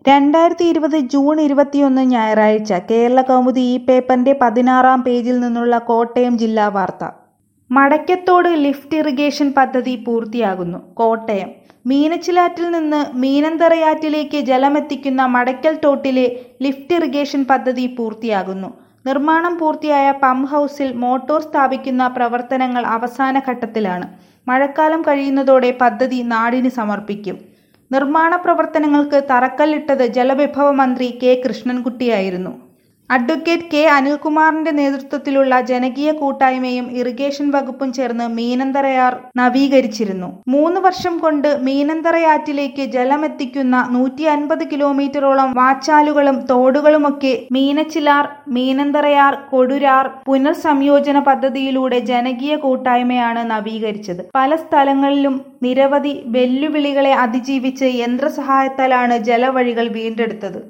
രണ്ടായിരത്തി ഇരുപത് ജൂൺ ഇരുപത്തിയൊന്ന് ഞായറാഴ്ച കേരളകൗമുദി ഈ പേപ്പറിന്റെ പതിനാറാം പേജിൽ നിന്നുള്ള കോട്ടയം ജില്ലാ വാർത്ത മടക്കത്തോട് ലിഫ്റ്റ് ഇറിഗേഷൻ പദ്ധതി പൂർത്തിയാകുന്നു കോട്ടയം മീനച്ചിലാറ്റിൽ നിന്ന് മീനന്തറയാറ്റിലേക്ക് ജലമെത്തിക്കുന്ന മടക്കൽ തോട്ടിലെ ലിഫ്റ്റ് ഇറിഗേഷൻ പദ്ധതി പൂർത്തിയാകുന്നു നിർമ്മാണം പൂർത്തിയായ പമ്പ് ഹൗസിൽ മോട്ടോർ സ്ഥാപിക്കുന്ന പ്രവർത്തനങ്ങൾ അവസാന ഘട്ടത്തിലാണ് മഴക്കാലം കഴിയുന്നതോടെ പദ്ധതി നാടിന് സമർപ്പിക്കും നിർമ്മാണ പ്രവർത്തനങ്ങൾക്ക് തറക്കല്ലിട്ടത് ജലവിഭവ മന്ത്രി കെ കൃഷ്ണൻകുട്ടിയായിരുന്നു അഡ്വക്കേറ്റ് കെ അനിൽകുമാറിന്റെ നേതൃത്വത്തിലുള്ള ജനകീയ കൂട്ടായ്മയും ഇറിഗേഷൻ വകുപ്പും ചേർന്ന് മീനന്തറയാർ നവീകരിച്ചിരുന്നു മൂന്ന് വർഷം കൊണ്ട് മീനന്തറയാറ്റിലേക്ക് ജലമെത്തിക്കുന്ന നൂറ്റി അൻപത് കിലോമീറ്ററോളം വാച്ചാലുകളും തോടുകളുമൊക്കെ മീനച്ചിലാർ മീനന്തറയാർ കൊടുരാർ പുനർസംയോജന പദ്ധതിയിലൂടെ ജനകീയ കൂട്ടായ്മയാണ് നവീകരിച്ചത് പല സ്ഥലങ്ങളിലും നിരവധി വെല്ലുവിളികളെ അതിജീവിച്ച് യന്ത്രസഹായത്താലാണ് ജലവഴികൾ വീണ്ടെടുത്തത്